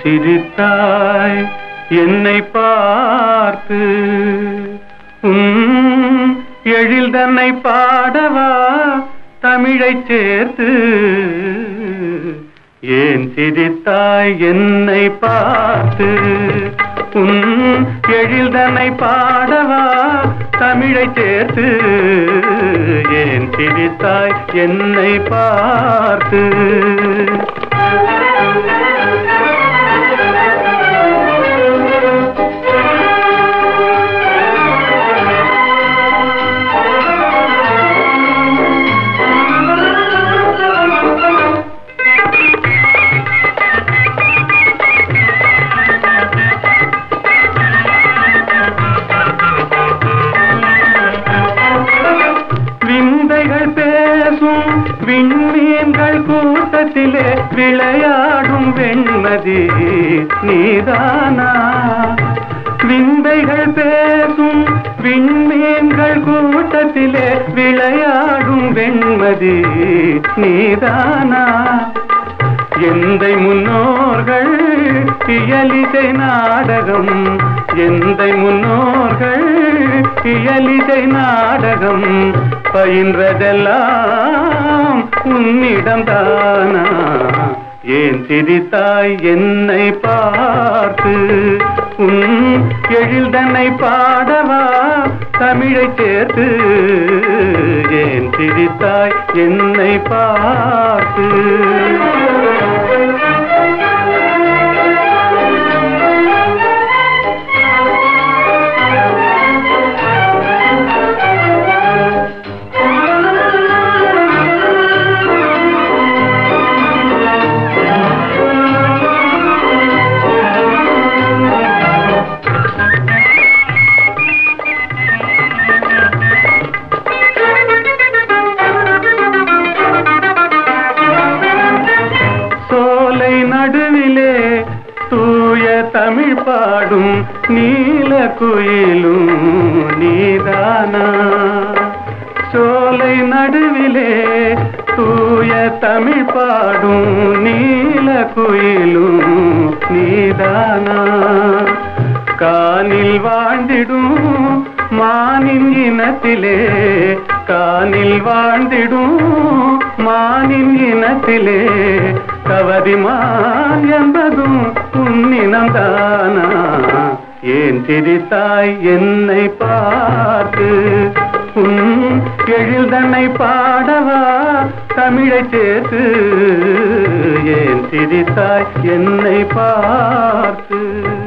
சிரித்தாய் என்னை பார்த்து உம் எழில் தன்னை பாடவா தமிழைச் சேர்த்து ஏன் சிரித்தாய் என்னை பார்த்து உன் எழில் தன்னை பாடவா தமிழைச் சேர்த்து ஏன் சிரித்தாய் என்னை பார்த்து விந்தைகள் பேசும் விண்மீன்கள் கூட்டத்திலே விளையாடும் வெண்மதி நீதானா விந்தைகள் பேசும் விண்மீன்கள் கூட்டத்திலே விளையாடும் வெண்மதி நீதானா எந்தை முன்னோர்கள் இயலிசை நாடகம் எந்தை முன்னோர்கள் இயலிசை நாடகம் பயின்றதெல்லாம் உன்னிடம் தானா ஏன் சிரித்தாய் என்னை பார்த்து உன் எழில் தன்னை பாடவா தமிழை சேர்த்து ஏன் சிரித்தாய் என்னை பார்த்து சோலை நடுவிலே தூய தமிழ் பாடும் நீல குயிலும் நீதானா சோலை நடுவிலே தூய தமிழ் பாடும் நீல குயிலும் நீதானா கானில் வாழ்ந்திடும் மானின் இனத்திலே கானில் வாழ்ந்திடும் மானின் இனத்திலே கவதிமான் என்பதும் உன்னினம்தானா ஏன் சிரித்தாய் என்னை பார்த்து உன் எழில் தன்னை பாடவா தமிழை சேர்த்து ஏன் சிரித்தாய் என்னை பார்த்து